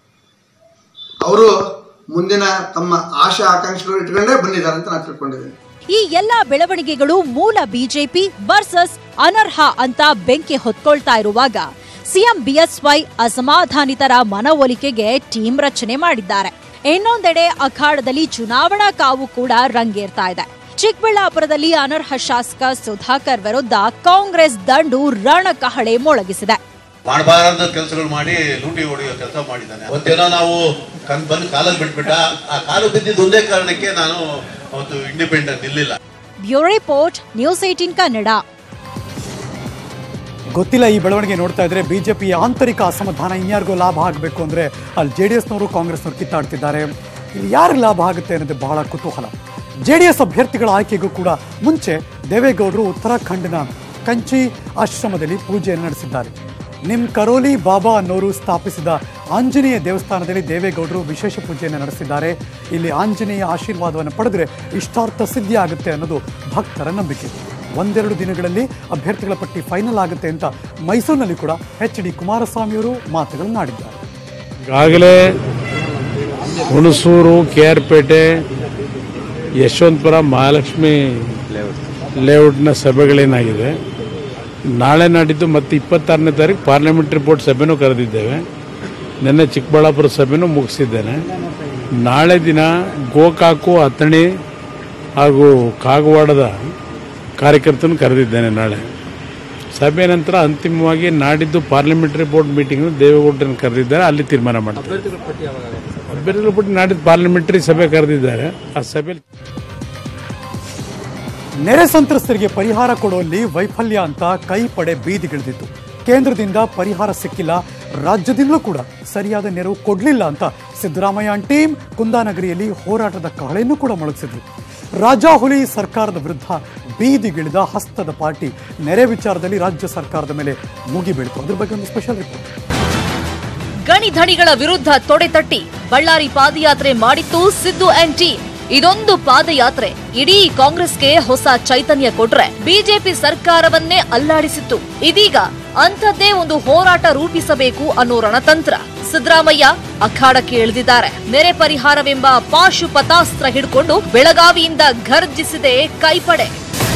ಅವರು ಮುಂದಿನ ತಮ್ಮ ಆಶಾ ಆಕಾಂಕ್ಷೆಗಳು ಇಟ್ಕೊಂಡೇ ಬಂದಿದ್ದಾರೆ ಅಂತ ನಾನು ತಿಳ್ಕೊಂಡಿದ್ದೀನಿ ಈ ಎಲ್ಲ ಬೆಳವಣಿಗೆಗಳು ಮೂಲ ಬಿಜೆಪಿ ವರ್ಸಸ್ ಅನರ್ಹ ಅಂತ ಬೆಂಕಿ ಹೊತ್ಕೊಳ್ತಾ ಇರುವಾಗ ಸಿಎಂ ಬಿಎಸ್ವೈ ಅಸಮಾಧಾನಿತರ ಮನವೊಲಿಕೆಗೆ ಟೀಮ್ ರಚನೆ ಮಾಡಿದ್ದಾರೆ ಇನ್ನೊಂದೆಡೆ ಅಖಾಡದಲ್ಲಿ ಚುನಾವಣಾ ಕಾವು ಕೂಡ ರಂಗೇರ್ತಾ ಇದೆ ಚಿಕ್ಕಬಳ್ಳಾಪುರದಲ್ಲಿ ಅನರ್ಹ ಶಾಸಕ ಸುಧಾಕರ್ ವಿರುದ್ಧ ಕಾಂಗ್ರೆಸ್ ದಂಡು ರಣಕಹಳೆ ಮೊಳಗಿಸಿದೆ ಮಾಡಬಾರದ ಕೆಲಸಗಳು ಮಾಡಿ ಲೂಟಿ ಹೊಡೆಯೋ ಕೆಲಸ ಮಾಡಿದ್ದಾನೆ ಅವತ್ತೇನೋ ನಾವು ಕಣ್ ಬಂದು ಕಾಲಲ್ಲಿ ಬಿಟ್ಬಿಟ್ಟ ಆ ಕಾಲು ಬಿದ್ದಿದ್ದು ಒಂದೇ ಕಾರಣಕ್ಕೆ ನಾನು ಅವತ್ತು ಇಂಡಿಪೆಂಡೆಂಟ್ ನಿಲ್ಲಿಲ್ಲ bureau report news eighteen Kannada ಗೊತ್ತಿಲ್ಲ ಈ ಬೆಳವಣಿಗೆ ನೋಡ್ತಾ ಇದ್ರೆ ಬಿಜೆಪಿಯ ಆಂತರಿಕ ಅಸಮಾಧಾನ ಇನ್ಯಾರಿಗೂ ಲಾಭ ಆಗಬೇಕು ಅಂದ್ರೆ ಅಲ್ಲಿ ಜೆ ಡಿ ಎಸ್ನವರು ಕಾಂಗ್ರೆಸ್ನವರು ಕಿತ್ತಾಡ್ತಿದ್ದಾರೆ ಇಲ್ಲಿ ಯಾರಿಗೆ ಲಾಭ ಆಗುತ್ತೆ ಅನ್ನೋದು ಬಹಳ ಕುತೂಹಲ ಜೆ ಡಿ ಎಸ್ ಅಭ್ಯರ್ಥಿಗಳ ಆಯ್ಕೆಗೂ ಕೂಡ ಮುಂಚೆ ದೇವೇಗೌಡರು ಉತ್ತರಾಖಂಡ್ನ ಕಂಚಿ ಆಶ್ರಮದಲ್ಲಿ ಪೂಜೆಯನ್ನು ನಡೆಸಿದ್ದಾರೆ ನಿಮ್ ಕರೋಲಿ ಬಾಬಾ ಅನ್ನೋರು ಸ್ಥಾಪಿಸಿದ ಆಂಜನೇಯ ದೇವಸ್ಥಾನದಲ್ಲಿ ದೇವೇಗೌಡರು ವಿಶೇಷ ಪೂಜೆಯನ್ನು ನಡೆಸಿದ್ದಾರೆ ಇಲ್ಲಿ ಆಂಜನೇಯ ಆಶೀರ್ವಾದವನ್ನು ಪಡೆದ್ರೆ ಇಷ್ಟಾರ್ಥ ಸಿದ್ಧಿ ಆಗುತ್ತೆ ಅನ್ನೋದು ಭಕ್ತರ ನಂಬಿಕೆ ಒಂದೆರಡು ದಿನಗಳಲ್ಲಿ ಅಭ್ಯರ್ಥಿಗಳ ಪಟ್ಟಿ ಫೈನಲ್ ಆಗುತ್ತೆ ಅಂತ ಮೈಸೂರಿನಲ್ಲಿ ಕೂಡ ಎಚ್ ಡಿ ಕುಮಾರಸ್ವಾಮಿಯವರು ಮಾತುಗಳನ್ನಾಡಿದ್ದಾರೆ ಈಗಾಗಲೇ ಹುಣಸೂರು ಕೆ ಆರ್ ಪೇಟೆ ಯಶವಂತಪುರ ಮಹಾಲಕ್ಷ್ಮಿ ಲೇಔಟ್ನ ಸಭೆಗಳೇನಾಗಿದೆ ನಾಳೆ ನಾಡಿದ್ದು ಮತ್ತು ಇಪ್ಪತ್ತಾರನೇ ತಾರೀಕು ಪಾರ್ಲಿಮೆಂಟ್ರಿ ಬೋರ್ಡ್ ಸಭೆನೂ ಕರೆದಿದ್ದೇವೆ ನಿನ್ನೆ ಚಿಕ್ಕಬಳ್ಳಾಪುರ ಸಭೆನೂ ಮುಗಿಸಿದ್ದೇನೆ ನಾಳೆ ದಿನ ಗೋಕಾಕು ಅಥಣಿ ಹಾಗೂ ಕಾಗವಾಡದ ಕಾರ್ಯಕರ್ತನ ಕರೆದಿದ್ದೇನೆ ನಾಳೆ ಸಭೆ ನಂತರ ಅಂತಿಮವಾಗಿ ನಾಡಿದ್ದು ಪಾರ್ಲಿಮೆಂಟರಿ ಬೋರ್ಡ್ ಮೀಟಿಂಗ್ ದೇವೇಗೌಡರನ್ನು ಕರೆದಿದ್ದಾರೆ ಅಲ್ಲಿ ತೀರ್ಮಾನ ಮಾಡ್ತಾರೆ ಅಭ್ಯರ್ಥಿಗಳ ಪಟ್ಟಿ ನಾಡಿದ್ದು ಪಾರ್ಲಿಮೆಂಟರಿ ಸಭೆ ಕರೆದಿದ್ದಾರೆ ಆ ಸಭೆಯಲ್ಲಿ ನೆರೆ ಸಂತ್ರಸ್ತರಿಗೆ ಪರಿಹಾರ ಕೊಡುವಲ್ಲಿ ವೈಫಲ್ಯ ಅಂತ ಕೈ ಪಡೆ ಬೀದಿಗಿಳಿದಿತ್ತು ಕೇಂದ್ರದಿಂದ ಪರಿಹಾರ ಸಿಕ್ಕಿಲ್ಲ ರಾಜ್ಯದಿಂದಲೂ ಕೂಡ ಸರಿಯಾದ ನೆರವು ಕೊಡಲಿಲ್ಲ ಅಂತ ಸಿದ್ದರಾಮಯ್ಯ ಟೀಮ್ ಕುಂದಾನಗರಿಯಲ್ಲಿ ಹೋರಾಟದ ಕಹಳೆಯನ್ನು ಕೂಡ ಮೊಳಗಿಸಿದ್ರು ರಾಜಾಹುಲಿ ಸರ್ಕಾರದ ವಿರುದ್ಧ ಬೀದಿಗಿಳಿದ ಹಸ್ತದ ಪಾರ್ಟಿ ನೆರೆ ವಿಚಾರದಲ್ಲಿ ರಾಜ್ಯ ಸರ್ಕಾರದ ಮೇಲೆ ಮುಗಿಬೀಳ್ತು ಅದ್ರ ಬಗ್ಗೆ ಒಂದು ಸ್ಪೆಷಲ್ ರಿಪೋರ್ಟ್ ಗಣಿಧಣಿಗಳ ವಿರುದ್ಧ ತೊಡೆತಟ್ಟಿ ಬಳ್ಳಾರಿ ಪಾದಯಾತ್ರೆ ಮಾಡಿತ್ತು ಸಿದ್ದು ಅಂಡ್ ಟೀಮ್ ಇದೊಂದು ಪಾದಯಾತ್ರೆ ಇಡೀ ಕಾಂಗ್ರೆಸ್ಗೆ ಹೊಸ ಚೈತನ್ಯ ಕೊಟ್ರೆ ಬಿಜೆಪಿ ಸರ್ಕಾರವನ್ನೇ ಅಲ್ಲಾಡಿಸಿತ್ತು ಇದೀಗ ಅಂಥದ್ದೇ ಒಂದು ಹೋರಾಟ ರೂಪಿಸಬೇಕು ಅನ್ನೋ ರಣತಂತ್ರ ಸಿದ್ದರಾಮಯ್ಯ ಅಖಾಡಕ್ಕೆ ಇಳಿದಿದ್ದಾರೆ ನೆರೆ ಪರಿಹಾರವೆಂಬ ಪಾಶುಪತಾಸ್ತ್ರ ಹಿಡ್ಕೊಂಡು ಬೆಳಗಾವಿಯಿಂದ ಘರ್ಜಿಸಿದೆ ಕೈಪಡೆ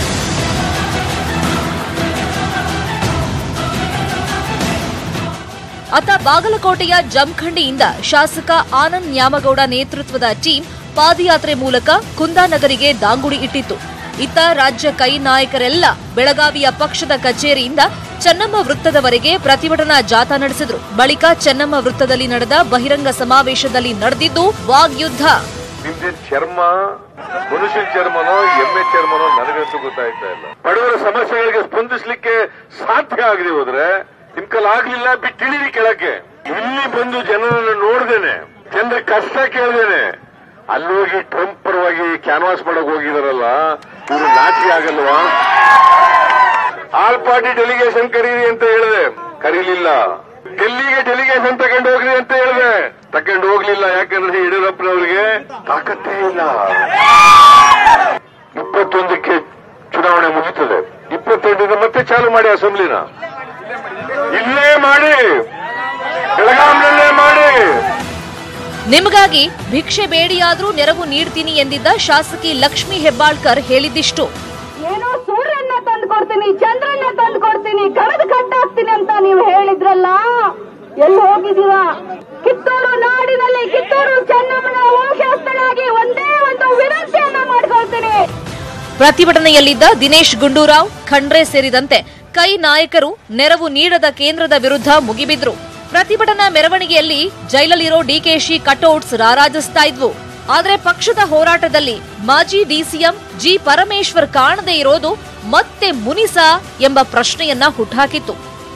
ಅತ ಬಾಗಲಕೋಟೆಯ ಜಮಖಂಡಿಯಿಂದ ಶಾಸಕ ಆನಂದ್ ನ್ಯಾಮಗೌಡ ನೇತೃತ್ವದ ಟೀಮ್ ಪಾದಯಾತ್ರೆ ಮೂಲಕ ಕುಂದಾನಗರಿಗೆ ದಾಂಗುಡಿ ಇಟ್ಟಿತ್ತು ಇತ್ತ ರಾಜ್ಯ ಕೈ ನಾಯಕರೆಲ್ಲ ಬೆಳಗಾವಿಯ ಪಕ್ಷದ ಕಚೇರಿಯಿಂದ ಚೆನ್ನಮ್ಮ ವೃತ್ತದವರೆಗೆ ಪ್ರತಿಭಟನಾ ಜಾಥಾ ನಡೆಸಿದ್ರು ಬಳಿಕ ಚೆನ್ನಮ್ಮ ವೃತ್ತದಲ್ಲಿ ನಡೆದ ಬಹಿರಂಗ ಸಮಾವೇಶದಲ್ಲಿ ನಡೆದಿದ್ದು ವಾಗ್ಯುದ್ಧ ನಿಮ್ದೇನ್ ಚರ್ಮ ಮನುಷ್ಯನ ಚರ್ಮನೋ ಎಮ್ಮೆ ಚರ್ಮನೋ ನನಗಂತೂ ಗೊತ್ತಾಯ್ತಾ ಇಲ್ಲ ಬಡವರ ಸಮಸ್ಯೆಗಳಿಗೆ ಸ್ಪಂದಿಸ್ಲಿಕ್ಕೆ ಸಾಧ್ಯ ಆಗದೆ ಹೋದ್ರೆ ನಿಮ್ ಕಲ್ ಆಗ್ಲಿಲ್ಲ ಬಿಟ್ಟಿಳಿರಿ ಕೆಳಕ್ಕೆ ಇಲ್ಲಿ ಬಂದು ಜನರನ್ನು ನೋಡ್ದೇನೆ ಜನರ ಕಷ್ಟ ಕೇಳ್ದೇನೆ ಅಲ್ಲಿ ಹೋಗಿ ಟ್ರಂಪ್ ಪರವಾಗಿ ಕ್ಯಾನ್ವಾಸ್ ಮಾಡಕ್ ಹೋಗಿದಾರಲ್ಲ ಇವರು ನಾಚಿಕೆ ಆಗಲ್ವಾ ಆಲ್ ಪಾರ್ಟಿ ಡೆಲಿಗೇಷನ್ ಕರೀರಿ ಅಂತ ಹೇಳಿದೆ ಕರೀಲಿಲ್ಲ ಡೆಲ್ಲಿಗೆ ಡೆಲಿಗೇಷನ್ ತಗೊಂಡು ಹೋಗ್ರಿ ಅಂತ ಹೇಳಿದೆ ತಗೊಂಡು ಹೋಗ್ಲಿಲ್ಲ ಯಾಕಂದ್ರೆ ಯಡಿಯೂರಪ್ಪನವ್ರಿಗೆ ತಾಕತ್ತೇ ಇಲ್ಲ ಇಪ್ಪತ್ತೊಂದಕ್ಕೆ ಚುನಾವಣೆ ಮುಗೀತದೆ ಇಪ್ಪತ್ತೆಂಟರಿಂದ ಮತ್ತೆ ಚಾಲು ಮಾಡಿ ಅಸೆಂಬ್ಲಿನ ಇಲ್ಲೇ ಮಾಡಿ ಬೆಳಗಾಂನಲ್ಲೇ ಮಾಡಿ ನಿಮಗಾಗಿ ಭಿಕ್ಷೆ ಬೇಡಿಯಾದ್ರೂ ನೆರವು ನೀಡ್ತೀನಿ ಎಂದಿದ್ದ ಶಾಸಕಿ ಲಕ್ಷ್ಮಿ ಹೆಬ್ಬಾಳ್ಕರ್ ಹೇಳಿದ್ದಿಷ್ಟು ಏನೋ ಸೂರ್ಯನ ತಂದು ಕೊಡ್ತೀನಿ ಚಂದ್ರನ ತಂದು ಕೊಡ್ತೀನಿ ಕರೆದು ಕಟ್ಟಾಕ್ತೀನಿ ಅಂತ ನೀವು ಹೇಳಿದ್ರಲ್ಲ ಎಲ್ಲಿ ಹೋಗಿದ್ದೀರಾ ಕಿತ್ತೂರು ನಾಡಿನಲ್ಲಿ ಕಿತ್ತೂರು ಚೆನ್ನಮ್ಮನ ವಂಶಸ್ಥಳಾಗಿ ಒಂದೇ ಒಂದು ವಿನಂತಿಯನ್ನ ಮಾಡ್ಕೊಳ್ತೀನಿ ಪ್ರತಿಭಟನೆಯಲ್ಲಿದ್ದ ದಿನೇಶ್ ಗುಂಡೂರಾವ್ ಖಂಡ್ರೆ ಸೇರಿದಂತೆ ಕೈ ನಾಯಕರು ನೆರವು ನೀಡದ ಕೇಂದ್ರದ ವಿರುದ್ಧ ಮುಗಿಬಿದ್ರು ಪ್ರತಿಭಟನಾ ಮೆರವಣಿಗೆಯಲ್ಲಿ ಜೈಲಲ್ಲಿರೋ ಡಿಕೆಶಿ ಕಟೌಟ್ಸ್ ರಾರಾಜಿಸ್ತಾ ಇದ್ವು ಆದ್ರೆ ಪಕ್ಷದ ಹೋರಾಟದಲ್ಲಿ ಮಾಜಿ ಡಿಸಿಎಂ ಜಿ ಪರಮೇಶ್ವರ್ ಕಾಣದೇ ಇರೋದು ಮತ್ತೆ ಮುನಿಸ ಎಂಬ ಪ್ರಶ್ನೆಯನ್ನ ಹುಟ್ಟುಹಾಕಿತ್ತು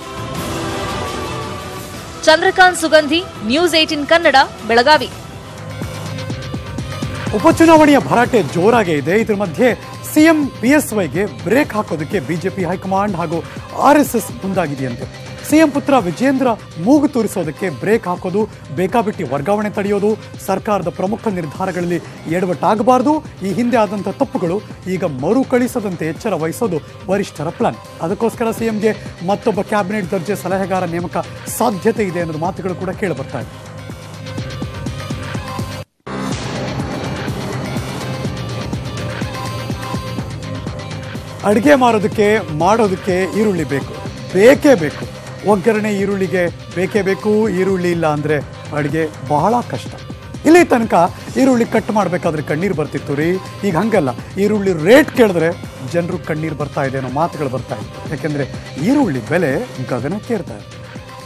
ಚಂದ್ರಕಾಂತ್ ಸುಗಂಧಿ ನ್ಯೂಸ್ ಏಟಿನ್ ಕನ್ನಡ ಬೆಳಗಾವಿ ಉಪಚುನಾವಣೆಯ ಭರಾಟೆ ಜೋರಾಗೇ ಇದೆ ಇದ್ರ ಮಧ್ಯೆ ಸಿಎಂ ಬಿಎಸ್ವೈಗೆ ಬ್ರೇಕ್ ಹಾಕೋದಕ್ಕೆ ಬಿಜೆಪಿ ಹೈಕಮಾಂಡ್ ಹಾಗೂ ಆರ್ಎಸ್ಎಸ್ ಮುಂದಾಗಿದೆಯಂತೆ ಸಿಎಂ ಪುತ್ರ ವಿಜೇಂದ್ರ ಮೂಗು ತೂರಿಸೋದಕ್ಕೆ ಬ್ರೇಕ್ ಹಾಕೋದು ಬೇಕಾಬಿಟ್ಟಿ ವರ್ಗಾವಣೆ ತಡೆಯೋದು ಸರ್ಕಾರದ ಪ್ರಮುಖ ನಿರ್ಧಾರಗಳಲ್ಲಿ ಎಡವಟ್ಟಾಗಬಾರದು ಈ ಹಿಂದೆ ಆದಂಥ ತಪ್ಪುಗಳು ಈಗ ಮರುಕಳಿಸದಂತೆ ಎಚ್ಚರ ವಹಿಸೋದು ವರಿಷ್ಠರ ಪ್ಲಾನ್ ಅದಕ್ಕೋಸ್ಕರ ಸಿಎಂಗೆ ಮತ್ತೊಬ್ಬ ಕ್ಯಾಬಿನೆಟ್ ದರ್ಜೆ ಸಲಹೆಗಾರ ನೇಮಕ ಸಾಧ್ಯತೆ ಇದೆ ಅನ್ನೋದು ಮಾತುಗಳು ಕೂಡ ಕೇಳಿಬರ್ತಾ ಇದೆ ಅಡುಗೆ ಮಾರೋದಕ್ಕೆ ಮಾಡೋದಕ್ಕೆ ಈರುಳ್ಳಿ ಬೇಕು ಬೇಕೇ ಬೇಕು ಒಗ್ಗರಣೆ ಈರುಳ್ಳಿಗೆ ಬೇಕೇ ಬೇಕು ಈರುಳ್ಳಿ ಇಲ್ಲ ಅಂದರೆ ಅಡುಗೆ ಬಹಳ ಕಷ್ಟ ಇಲ್ಲಿ ತನಕ ಈರುಳ್ಳಿ ಕಟ್ ಮಾಡಬೇಕಾದ್ರೆ ಕಣ್ಣೀರು ಬರ್ತಿತ್ತು ರೀ ಈಗ ಹಂಗಲ್ಲ ಈರುಳ್ಳಿ ರೇಟ್ ಕೇಳಿದ್ರೆ ಜನರು ಕಣ್ಣೀರು ಬರ್ತಾ ಇದೆ ಅನ್ನೋ ಮಾತುಗಳು ಬರ್ತಾ ಇದೆ ಯಾಕೆಂದರೆ ಈರುಳ್ಳಿ ಬೆಲೆ ಗಗನಕ್ಕೇರ್ತಾ ಇದೆ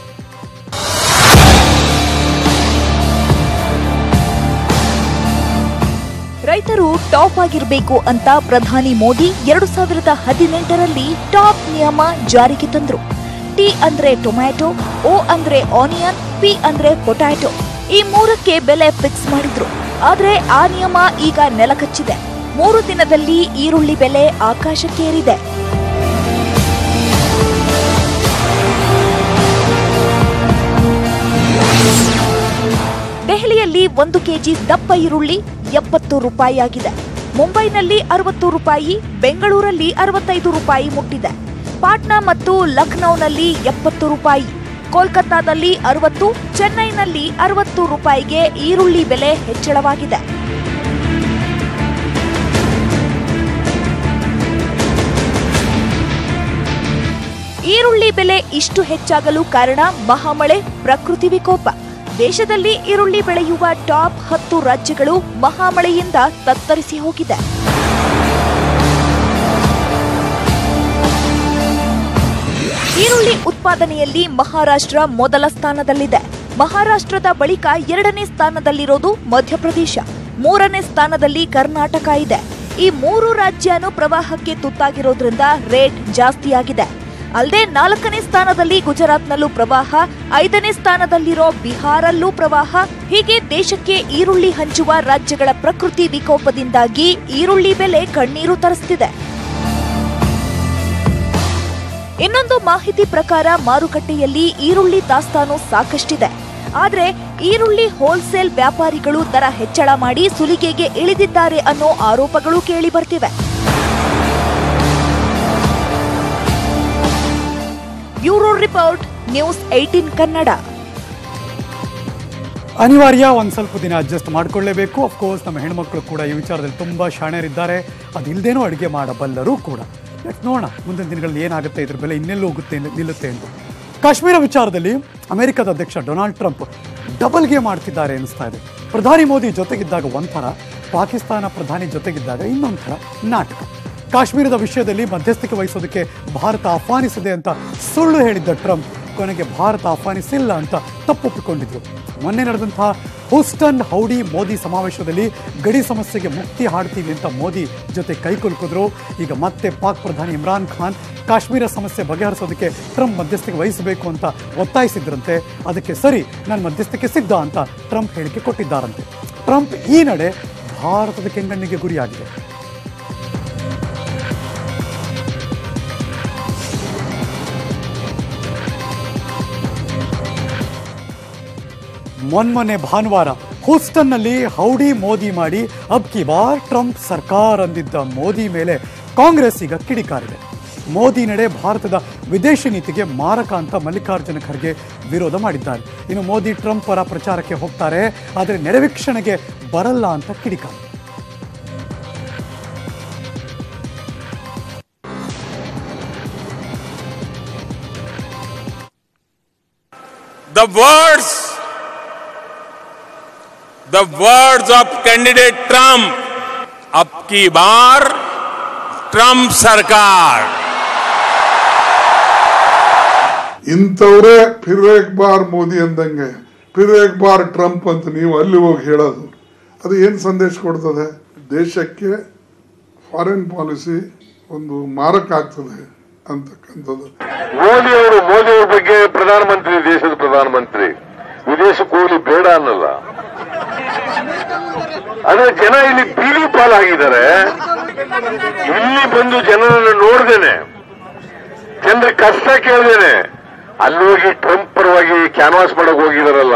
ರೈತರು ಟಾಪ್ ಆಗಿರಬೇಕು ಅಂತ ಪ್ರಧಾನಿ ಮೋದಿ ಎರಡು ಸಾವಿರದ ಹದಿನೆಂಟರಲ್ಲಿ ಟಾಪ್ ನಿಯಮ ಜಾರಿಗೆ ತಂದ್ರು ಟಿ ಅಂದ್ರೆ ಟೊಮ್ಯಾಟೊ ಓ ಅಂದ್ರೆ ಆನಿಯನ್ ಪಿ ಅಂದ್ರೆ ಪೊಟ್ಯಾಟೊ ಈ ಮೂರಕ್ಕೆ ಬೆಲೆ ಫಿಕ್ಸ್ ಮಾಡಿದ್ರು ಆದ್ರೆ ಆ ನಿಯಮ ಈಗ ನೆಲಕಚ್ಚಿದೆ ಮೂರು ದಿನದಲ್ಲಿ ಈರುಳ್ಳಿ ಬೆಲೆ ಆಕಾಶಕ್ಕೇರಿದೆ ದೆಹಲಿಯಲ್ಲಿ ಒಂದು ಕೆಜಿ ದಪ್ಪ ಈರುಳ್ಳಿ ಎಪ್ಪತ್ತು ರೂಪಾಯಿ ಆಗಿದೆ ಮುಂಬೈನಲ್ಲಿ ಅರವತ್ತು ರೂಪಾಯಿ ಬೆಂಗಳೂರಲ್ಲಿ ಅರವತ್ತೈದು ರೂಪಾಯಿ ಮುಟ್ಟಿದೆ ಪಾಟ್ನಾ ಮತ್ತು ಲಖನೌನಲ್ಲಿ ಎಪ್ಪತ್ತು ರೂಪಾಯಿ ಕೋಲ್ಕತ್ತಾದಲ್ಲಿ ಅರವತ್ತು ಚೆನ್ನೈನಲ್ಲಿ ಅರವತ್ತು ರೂಪಾಯಿಗೆ ಈರುಳ್ಳಿ ಬೆಲೆ ಹೆಚ್ಚಳವಾಗಿದೆ ಈರುಳ್ಳಿ ಬೆಲೆ ಇಷ್ಟು ಹೆಚ್ಚಾಗಲು ಕಾರಣ ಮಹಾಮಳೆ ಪ್ರಕೃತಿ ವಿಕೋಪ ದೇಶದಲ್ಲಿ ಈರುಳ್ಳಿ ಬೆಳೆಯುವ ಟಾಪ್ ಹತ್ತು ರಾಜ್ಯಗಳು ಮಹಾಮಳೆಯಿಂದ ತತ್ತರಿಸಿ ಹೋಗಿದೆ ಈರುಳ್ಳಿ ಉತ್ಪಾದನೆಯಲ್ಲಿ ಮಹಾರಾಷ್ಟ್ರ ಮೊದಲ ಸ್ಥಾನದಲ್ಲಿದೆ ಮಹಾರಾಷ್ಟ್ರದ ಬಳಿಕ ಎರಡನೇ ಸ್ಥಾನದಲ್ಲಿರೋದು ಮಧ್ಯಪ್ರದೇಶ ಮೂರನೇ ಸ್ಥಾನದಲ್ಲಿ ಕರ್ನಾಟಕ ಇದೆ ಈ ಮೂರು ರಾಜ್ಯನೂ ಪ್ರವಾಹಕ್ಕೆ ತುತ್ತಾಗಿರೋದ್ರಿಂದ ರೇಟ್ ಜಾಸ್ತಿಯಾಗಿದೆ ಅಲ್ಲದೆ ನಾಲ್ಕನೇ ಸ್ಥಾನದಲ್ಲಿ ಗುಜರಾತ್ನಲ್ಲೂ ಪ್ರವಾಹ ಐದನೇ ಸ್ಥಾನದಲ್ಲಿರೋ ಬಿಹಾರಲ್ಲೂ ಪ್ರವಾಹ ಹೀಗೆ ದೇಶಕ್ಕೆ ಈರುಳ್ಳಿ ಹಂಚುವ ರಾಜ್ಯಗಳ ಪ್ರಕೃತಿ ವಿಕೋಪದಿಂದಾಗಿ ಈರುಳ್ಳಿ ಬೆಲೆ ಕಣ್ಣೀರು ತರಿಸ್ತಿದೆ ಇನ್ನೊಂದು ಮಾಹಿತಿ ಪ್ರಕಾರ ಮಾರುಕಟ್ಟೆಯಲ್ಲಿ ಈರುಳ್ಳಿ ದಾಸ್ತಾನು ಸಾಕಷ್ಟಿದೆ ಆದ್ರೆ ಈರುಳ್ಳಿ ಹೋಲ್ಸೇಲ್ ವ್ಯಾಪಾರಿಗಳು ದರ ಹೆಚ್ಚಳ ಮಾಡಿ ಸುಲಿಗೆಗೆ ಇಳಿದಿದ್ದಾರೆ ಅನ್ನೋ ಆರೋಪಗಳು ಕೇಳಿ ಬರ್ತಿವೆ bureau report news eighteen Kannada ಅನಿವಾರ್ಯ ಒಂದು ಸ್ವಲ್ಪ ದಿನ ಅಡ್ಜಸ್ಟ್ ಮಾಡ್ಕೊಳ್ಳೇಬೇಕು ಅಫ್ಕೋರ್ಸ್ ನಮ್ಮ ಹೆಣ್ಮಕ್ಳು ಕೂಡ ಈ ವಿಚಾರದಲ್ಲಿ ತುಂಬ ಶಾಣ್ಯರಿದ್ದಾರೆ ಅದಿಲ್ಲದೇನೂ ಅಡುಗೆ ಮಾಡಬಲ್ಲರೂ ಕೂಡ ಲೆಟ್ಸ್ ನೋಡೋಣ ಮುಂದಿನ ದಿನಗಳಲ್ಲಿ ಏನಾಗುತ್ತೆ ಇದ್ರ ಬೆಲೆ ಇನ್ನೆಲ್ಲೂ ಹೋಗುತ್ತೆ ನಿಲ್ಲುತ್ತೆ ಅಂತ ಕಾಶ್ಮೀರ ವಿಚಾರದಲ್ಲಿ ಅಮೆರಿಕದ ಅಧ್ಯಕ್ಷ ಡೊನಾಲ್ಡ್ ಟ್ರಂಪ್ ಡಬಲ್ ಗೇಮ್ ಮಾಡ್ತಿದ್ದಾರೆ ಅನಿಸ್ತಾ ಇದೆ ಪ್ರಧಾನಿ ಮೋದಿ ಜೊತೆಗಿದ್ದಾಗ ಒಂಥರ ಪಾಕಿಸ್ತಾನ ಪ್ರಧಾನಿ ಜೊತೆಗಿದ್ದಾಗ ಇನ್ನೊಂಥರ ನಾಟಕ ಕಾಶ್ಮೀರದ ವಿಷಯದಲ್ಲಿ ಮಧ್ಯಸ್ಥಿಕೆ ವಹಿಸೋದಕ್ಕೆ ಭಾರತ ಆಹ್ವಾನಿಸಿದೆ ಅಂತ ಸುಳ್ಳು ಹೇಳಿದ್ದ ಟ್ರಂಪ್ ಕೊನೆಗೆ ಭಾರತ ಆಹ್ವಾನಿಸಿಲ್ಲ ಅಂತ ತಪ್ಪೊಪ್ಪಿಕೊಂಡಿದ್ರು ಮೊನ್ನೆ ನಡೆದಂತಹ ಹೂಸ್ಟನ್ ಹೌಡಿ ಮೋದಿ ಸಮಾವೇಶದಲ್ಲಿ ಗಡಿ ಸಮಸ್ಯೆಗೆ ಮುಕ್ತಿ ಹಾಡ್ತೀವಿ ಅಂತ ಮೋದಿ ಜೊತೆ ಕೈಕೊಲ್ಕಿದ್ರು ಈಗ ಮತ್ತೆ ಪಾಕ್ ಪ್ರಧಾನಿ ಇಮ್ರಾನ್ ಖಾನ್ ಕಾಶ್ಮೀರ ಸಮಸ್ಯೆ ಬಗೆಹರಿಸೋದಕ್ಕೆ ಟ್ರಂಪ್ ಮಧ್ಯಸ್ಥಿಕೆ ವಹಿಸಬೇಕು ಅಂತ ಒತ್ತಾಯಿಸಿದ್ರಂತೆ ಅದಕ್ಕೆ ಸರಿ ನಾನು ಮಧ್ಯಸ್ಥಿಕೆ ಸಿದ್ಧ ಅಂತ ಟ್ರಂಪ್ ಹೇಳಿಕೆ ಕೊಟ್ಟಿದ್ದಾರಂತೆ ಟ್ರಂಪ್ ಈ ನಡೆ ಭಾರತದ ಕೆಂಗಣ್ಣಿಗೆ ಗುರಿಯಾಗಿದೆ ಮೊನ್ಮೊನ್ನೆ ಭಾನುವಾರ ಹೂಸ್ಟನ್ನಲ್ಲಿ ಹೌಡಿ ಮೋದಿ ಮಾಡಿ ಅಬ್ ಕಿ ಬಾರ್ ಟ್ರಂಪ್ ಸರ್ಕಾರ ಅಂದಿದ್ದ ಮೋದಿ ಮೇಲೆ ಕಾಂಗ್ರೆಸ್ ಈಗ ಕಿಡಿಕಾರಿದೆ ಮೋದಿ ನಡೆ ಭಾರತದ ವಿದೇಶಿ ನೀತಿಗೆ ಮಾರಕ ಅಂತ ಮಲ್ಲಿಕಾರ್ಜುನ ಖರ್ಗೆ ವಿರೋಧ ಮಾಡಿದ್ದಾರೆ ಇನ್ನು ಮೋದಿ ಟ್ರಂಪ್ ಪರ ಪ್ರಚಾರಕ್ಕೆ ಹೋಗ್ತಾರೆ ಆದರೆ ನೆರವೀಕ್ಷಣೆಗೆ ಬರಲ್ಲ ಅಂತ ಕಿಡಿಕಾರ The words, the words of candidate Trump, अब की बार ट्रंप सरकार ಇಂಥವ್ರೇ ಫಿರ್ ಏಕ್ ಬಾರ್ ಮೋದಿ ಅಂದಂಗೆ ಫಿರ್ ಏಕ್ ಬಾರ್ ಟ್ರಂಪ್ ಅಂತ ನೀವು ಅಲ್ಲಿ ಹೋಗಿ ಹೇಳೋದು ಅದು ಏನು ಸಂದೇಶ ಕೊಡ್ತದೆ ದೇಶಕ್ಕೆ ಫಾರಿನ್ ಪಾಲಿಸಿ ಒಂದು ಮಾರಕ ಆಗ್ತದೆ ಅಂತಕ್ಕಂಥದ್ದು ಮೋದಿ ಅವರು ಮೋದಿ ಅವ್ರ ಬಗ್ಗೆ ಪ್ರಧಾನಮಂತ್ರಿ ದೇಶದ ಪ್ರಧಾನಮಂತ್ರಿ ವಿದೇಶಕ್ಕೆ ಹೋಗ್ಲಿ ಬೇಡ ಅನ್ನಲ್ಲ ಆದ್ರೆ ಜನ ಇಲ್ಲಿ ಬೀದಿ ಪಾಲಾಗಿದ್ದಾರೆ ಇಲ್ಲಿ ಬಂದು ಜನರನ್ನು ನೋಡ್ದೇನೆ ಜನರ ಕಷ್ಟ ಕೇಳ್ದೇನೆ ಅಲ್ಲಿ ಹೋಗಿ ಟ್ರಂಪ್ ಪರವಾಗಿ ಕ್ಯಾನ್ವಾಸ್ ಮಾಡಕ್ ಹೋಗಿದಾರಲ್ಲ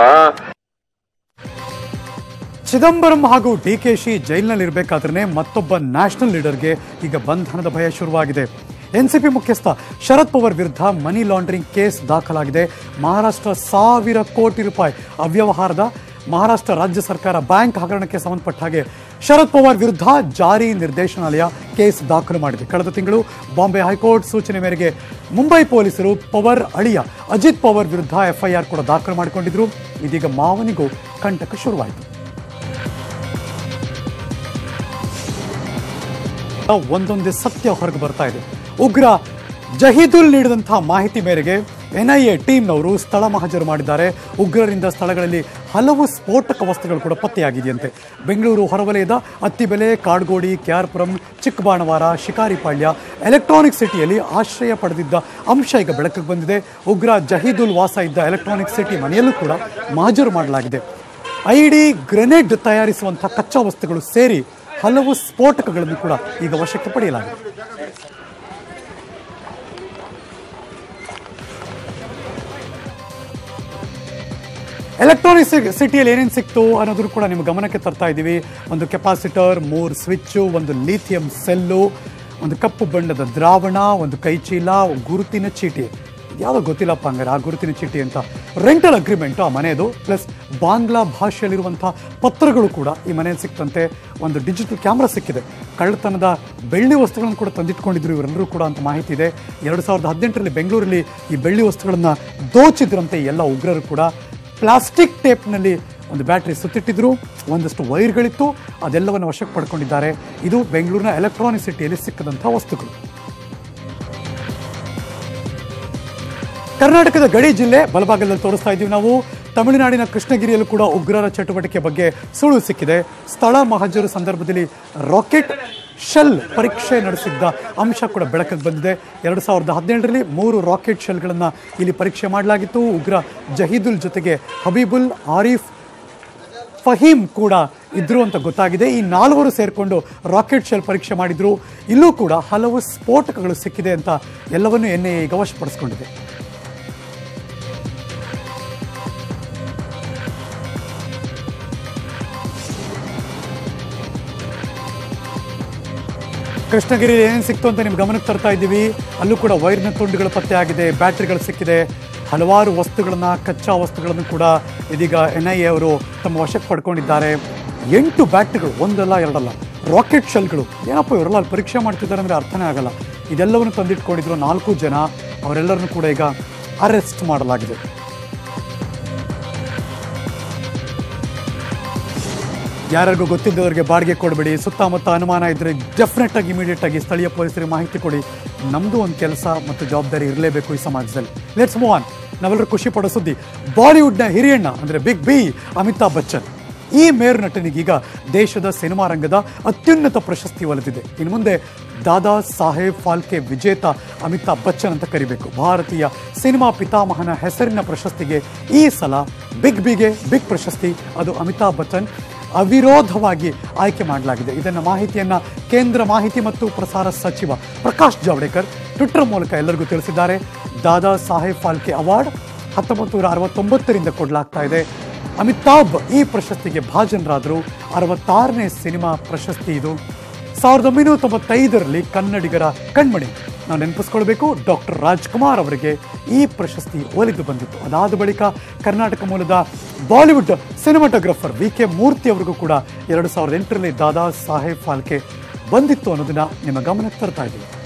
ಚಿದಂಬರಂ ಹಾಗೂ ಡಿಕೆಶಿ ಜೈಲಿನಲ್ಲಿರಬೇಕಾದ್ರೆ ಮತ್ತೊಬ್ಬ ನ್ಯಾಷನಲ್ ಲೀಡರ್ಗೆ ಈಗ ಬಂಧನದ ಭಯ ಶುರುವಾಗಿದೆ ಎನ್ಸಿಪಿ ಮುಖ್ಯಸ್ಥ ಶರದ್ ಪವಾರ್ ವಿರುದ್ಧ ಮನಿ ಲಾಂಡ್ರಿಂಗ್ ಕೇಸ್ ದಾಖಲಾಗಿದೆ ಮಹಾರಾಷ್ಟ್ರ ಸಾವಿರ ಕೋಟಿ ರೂಪಾಯಿ ಅವ್ಯವಹಾರದ ಮಹಾರಾಷ್ಟ್ರ ರಾಜ್ಯ ಸರ್ಕಾರ ಬ್ಯಾಂಕ್ ಹಗರಣಕ್ಕೆ ಸಂಬಂಧಪಟ್ಟ ಹಾಗೆ ಶರದ್ ಪವಾರ್ ವಿರುದ್ಧ ಜಾರಿ ನಿರ್ದೇಶನಾಲಯ ಕೇಸ್ ದಾಖಲು ಮಾಡಿದೆ ಕಳೆದ ತಿಂಗಳು ಬಾಂಬೆ ಹೈಕೋರ್ಟ್ ಸೂಚನೆ ಮೇರೆಗೆ ಮುಂಬೈ ಪೊಲೀಸರು ಪವರ್ ಅಳಿಯ ಅಜಿತ್ ಪವಾರ್ ವಿರುದ್ಧ ಎಫ್ಐಆರ್ ಕೂಡ ದಾಖಲು ಮಾಡಿಕೊಂಡಿದ್ರು ಇದೀಗ ಮಾವನಿಗೂ ಕಂಟಕ ಶುರುವಾಯಿತು ಒಂದೊಂದೇ ಸತ್ಯ ಹೊರಗೆ ಬರ್ತಾ ಇದೆ ಉಗ್ರ ಜಹೀದುಲ್ ನೀಡಿದಂತಹ ಮಾಹಿತಿ ಮೇರೆಗೆ ಎನ್ಐಎ ಟೀಮ್ನವರು ಸ್ಥಳ ಮಹಜರು ಮಾಡಿದ್ದಾರೆ ಉಗ್ರರಿಂದ ಸ್ಥಳಗಳಲ್ಲಿ ಹಲವು ಸ್ಫೋಟಕ ವಸ್ತುಗಳು ಕೂಡ ಪತ್ತೆಯಾಗಿದೆಯಂತೆ ಬೆಂಗಳೂರು ಹೊರವಲಯದ ಅತ್ತಿಬೆಲೆ ಕಾಡ್ಗೋಡಿ ಕ್ಯಾರ್ಪುರಂ ಚಿಕ್ಕಬಾಣವಾರ ಶಿಕಾರಿಪಾಳ್ಯ ಎಲೆಕ್ಟ್ರಾನಿಕ್ ಸಿಟಿಯಲ್ಲಿ ಆಶ್ರಯ ಪಡೆದಿದ್ದ ಅಂಶ ಈಗ ಬೆಳಕಿಗೆ ಬಂದಿದೆ ಉಗ್ರ ಜಹೀದುಲ್ ವಾಸ ಇದ್ದ ಎಲೆಕ್ಟ್ರಾನಿಕ್ ಸಿಟಿ ಮನೆಯಲ್ಲೂ ಕೂಡ ಮಹಜರು ಮಾಡಲಾಗಿದೆ ಐಡಿ ಗ್ರೆನೇಡ್ ತಯಾರಿಸುವಂತಹ ಕಚ್ಚಾ ವಸ್ತುಗಳು ಸೇರಿ ಹಲವು ಸ್ಫೋಟಕಗಳನ್ನು ಕೂಡ ಈಗ ವಶಕ್ಕೆ ಪಡೆಯಲಾಗಿದೆ ಎಲೆಕ್ಟ್ರಾನಿಕ್ ಸಿಟಿಯಲ್ಲಿ ಏನೇನು ಸಿಕ್ತು ಅನ್ನೋದ್ರ ಕೂಡ ನಿಮ್ಮ ಗಮನಕ್ಕೆ ತರ್ತಾ ಇದ್ದೀವಿ ಒಂದು ಕೆಪಾಸಿಟರ್ ಮೂರು ಸ್ವಿಚ್ಚು ಒಂದು ಲೀಥಿಯಂ ಸೆಲ್ಲು ಒಂದು ಕಪ್ಪು ಬಣ್ಣದ ದ್ರಾವಣ ಒಂದು ಕೈಚೀಲ ಗುರುತಿನ ಚೀಟಿ ಯಾವುದೋ ಗೊತ್ತಿಲ್ಲಪ್ಪ ಹಂಗಾರೆ ಆ ಗುರುತಿನ ಚೀಟಿ ಅಂತ ರೆಂಟಲ್ ಅಗ್ರಿಮೆಂಟ್ ಆ ಮನೆಯದು ಪ್ಲಸ್ ಬಾಂಗ್ಲಾ ಭಾಷೆಯಲ್ಲಿರುವಂಥ ಪತ್ರಗಳು ಕೂಡ ಈ ಮನೆಯಲ್ಲಿ ಸಿಕ್ತಂತೆ ಒಂದು ಡಿಜಿಟಲ್ ಕ್ಯಾಮ್ರಾ ಸಿಕ್ಕಿದೆ ಕಳ್ಳತನದ ಬೆಳ್ಳಿ ವಸ್ತುಗಳನ್ನು ಕೂಡ ತಂದಿಟ್ಕೊಂಡಿದ್ರು ಇವರೆಲ್ಲರೂ ಕೂಡ ಅಂತ ಮಾಹಿತಿ ಇದೆ ಎರಡು ಸಾವಿರದ ಹದಿನೆಂಟರಲ್ಲಿ ಬೆಂಗಳೂರಲ್ಲಿ ಈ ಬೆಳ್ಳಿ ವಸ್ತುಗಳನ್ನು ದೋಚಿದ್ರಂತೆ ಈ ಎಲ್ಲ ಉಗ್ರರು ಕೂಡ ಪ್ಲಾಸ್ಟಿಕ್ ಟೇಪ್ನಲ್ಲಿ ಒಂದು ಬ್ಯಾಟ್ರಿ ಸುತ್ತಿಟ್ಟಿದ್ರು ಒಂದಷ್ಟು ವೈರ್ಗಳಿತ್ತು ಅದೆಲ್ಲವನ್ನು ವಶಕ್ಕೆ ಪಡ್ಕೊಂಡಿದ್ದಾರೆ ಇದು ಬೆಂಗಳೂರಿನ ಎಲೆಕ್ಟ್ರಾನಿಕ್ ಸಿಟಿಯಲ್ಲಿ ಸಿಕ್ಕದಂಥ ವಸ್ತುಗಳು ಕರ್ನಾಟಕದ ಗಡಿ ಜಿಲ್ಲೆ ಬಲಭಾಗದಲ್ಲಿ ತೋರಿಸ್ತಾ ಇದ್ದೀವಿ ನಾವು ತಮಿಳುನಾಡಿನ ಕೃಷ್ಣಗಿರಿಯಲ್ಲೂ ಕೂಡ ಉಗ್ರರ ಚಟುವಟಿಕೆ ಬಗ್ಗೆ ಸುಳಿವು ಸಿಕ್ಕಿದೆ ಸ್ಥಳ ಮಹಜರು ಸಂದರ್ಭದಲ್ಲಿ ರಾಕೆಟ್ ಶೆಲ್ ಪರೀಕ್ಷೆ ನಡೆಸಿದ್ದ ಅಂಶ ಕೂಡ ಬೆಳಕಿಗೆ ಬಂದಿದೆ ಎರಡು ಸಾವಿರದ ಹದಿನೇಳರಲ್ಲಿ ಮೂರು ರಾಕೆಟ್ ಶೆಲ್ಗಳನ್ನು ಇಲ್ಲಿ ಪರೀಕ್ಷೆ ಮಾಡಲಾಗಿತ್ತು ಉಗ್ರ ಜಹೀದುಲ್ ಜೊತೆಗೆ ಹಬೀಬುಲ್ ಆರಿಫ್ ಫಹೀಮ್ ಕೂಡ ಇದ್ರು ಅಂತ ಗೊತ್ತಾಗಿದೆ ಈ ನಾಲ್ವರು ಸೇರಿಕೊಂಡು ರಾಕೆಟ್ ಶೆಲ್ ಪರೀಕ್ಷೆ ಮಾಡಿದ್ರು ಇಲ್ಲೂ ಕೂಡ ಹಲವು ಸ್ಫೋಟಕಗಳು ಸಿಕ್ಕಿದೆ ಅಂತ ಎಲ್ಲವನ್ನೂ ಎನ್ ಐ ಈಗ ವಶಪಡಿಸಿಕೊಂಡಿದೆ ಕೃಷ್ಣಗಿರಿ ಏನೇನು ಸಿಕ್ತು ಅಂತ ನಿಮ್ಗೆ ಗಮನಕ್ಕೆ ತರ್ತಾ ಇದ್ದೀವಿ ಅಲ್ಲೂ ಕೂಡ ವೈರ್ನ ತುಂಡುಗಳು ಪತ್ತೆ ಆಗಿದೆ ಬ್ಯಾಟ್ರಿಗಳು ಸಿಕ್ಕಿದೆ ಹಲವಾರು ವಸ್ತುಗಳನ್ನ ಕಚ್ಚಾ ವಸ್ತುಗಳನ್ನು ಕೂಡ ಇದೀಗ ಎನ್ ಐ ಎ ಅವರು ತಮ್ಮ ವಶಕ್ಕೆ ಪಡ್ಕೊಂಡಿದ್ದಾರೆ ಎಂಟು ಬ್ಯಾಟ್ರಿಗಳು ಒಂದಲ್ಲ ಎರಡಲ್ಲ ರಾಕೆಟ್ ಶೆಲ್ಗಳು ಏನಪ್ಪ ಇವರೆಲ್ಲ ಅಲ್ಲಿ ಪರೀಕ್ಷೆ ಮಾಡ್ತಿದ್ದಾರೆ ಅಂದರೆ ಅರ್ಥನೇ ಆಗಲ್ಲ ಇದೆಲ್ಲವನ್ನು ತಂದಿಟ್ಕೊಂಡಿದ್ರು ನಾಲ್ಕು ಜನ ಅವರೆಲ್ಲರನ್ನು ಕೂಡ ಈಗ ಅರೆಸ್ಟ್ ಮಾಡಲಾಗಿದೆ ಯಾರಿಗೂ ಗೊತ್ತಿದ್ದವರಿಗೆ ಬಾಡಿಗೆ ಕೊಡಬೇಡಿ ಸುತ್ತಮುತ್ತ ಅನುಮಾನ ಇದ್ದರೆ ಡೆಫಿನೆಟ್ ಆಗಿ ಇಮಿಡಿಯೇಟ್ ಆಗಿ ಸ್ಥಳೀಯ ಪೊಲೀಸರಿಗೆ ಮಾಹಿತಿ ಕೊಡಿ ನಮ್ಮದು ಒಂದು ಕೆಲಸ ಮತ್ತು ಜವಾಬ್ದಾರಿ ಇರಲೇಬೇಕು ಈ ಸಮಾಜದಲ್ಲಿ ಲೆಟ್ಸ್ ಮೂವ್ ಆನ್ ನಾವೆಲ್ಲರೂ ಖುಷಿ ಪಡೋ ಸುದ್ದಿ ಬಾಲಿವುಡ್ನ ಹಿರಿಯಣ್ಣ ಅಂದರೆ ಬಿಗ್ ಬಿ ಅಮಿತಾಬ್ ಬಚ್ಚನ್ ಈ ಮೇರು ನಟನಿಗೀಗ ದೇಶದ ಸಿನಿಮಾ ರಂಗದ ಅತ್ಯುನ್ನತ ಪ್ರಶಸ್ತಿ ಒಲಿದಿದೆ ಇನ್ನು ಮುಂದೆ ದಾದಾ ಸಾಹೇಬ್ ಫಾಲ್ಕೆ ವಿಜೇತ ಅಮಿತಾಬ್ ಬಚ್ಚನ್ ಅಂತ ಕರಿಬೇಕು ಭಾರತೀಯ ಸಿನಿಮಾ ಪಿತಾಮಹನ ಹೆಸರಿನ ಪ್ರಶಸ್ತಿಗೆ ಈ ಸಲ ಬಿಗ್ ಬಿಗೆ ಬಿಗ್ ಪ್ರಶಸ್ತಿ ಅದು ಅಮಿತಾಬ್ ಬಚ್ಚನ್ ಅವಿರೋಧವಾಗಿ ಆಯ್ಕೆ ಮಾಡಲಾಗಿದೆ ಇದನ್ನ ಮಾಹಿತಿಯನ್ನ ಕೇಂದ್ರ ಮಾಹಿತಿ ಮತ್ತು ಪ್ರಸಾರ ಸಚಿವ ಪ್ರಕಾಶ್ ಜಾವಡೇಕರ್ ಟ್ವಿಟರ್ ಮೂಲಕ ಎಲ್ಲರಿಗೂ ತಿಳಿಸಿದ್ದಾರೆ ದಾದಾ ಸಾಹೇಬ್ ಫಾಲ್ಕೆ ಅವಾರ್ಡ್ ಹತ್ತೊಂಬತ್ತು ನೂರ ಅರವತ್ತೊಂಬತ್ತರಿಂದ ಕೊಡಲಾಗ್ತಾ ಇದೆ ಅಮಿತಾಬ್ ಈ ಪ್ರಶಸ್ತಿಗೆ ಭಾಜನರಾದರು ಅರವತ್ತಾರನೇ ಸಿನಿಮಾ ಪ್ರಶಸ್ತಿ ಇದು ಸಾವಿರದ ಒಂಬೈನೂರ ತೊಂಬತ್ತೈದರಲ್ಲಿ ಕನ್ನಡಿಗರ ಕಣ್ಮಣಿ ನಾವು ನೆನಪಿಸ್ಕೊಳ್ಬೇಕು ಡಾಕ್ಟರ್ ರಾಜ್ಕುಮಾರ್ ಅವರಿಗೆ ಈ ಪ್ರಶಸ್ತಿ ಒಲಿದು ಬಂದಿತ್ತು ಅದಾದ ಬಳಿಕ ಕರ್ನಾಟಕ ಮೂಲದ ಬಾಲಿವುಡ್ ಸಿನಿಮಾಟೋಗ್ರಫರ್ ವಿ ಕೆ ಮೂರ್ತಿ ಅವರಿಗೂ ಕೂಡ ಎರಡು ಸಾವಿರದ ಎಂಟರಲ್ಲಿ ದಾದಾ ಸಾಹೇಬ್ ಫಾಲ್ಕೆ ಬಂದಿತ್ತು ಅನ್ನೋದನ್ನ ನಿಮ್ಮ ಗಮನಕ್ಕೆ ತರ್ತಾ ಇದ್ದೀವಿ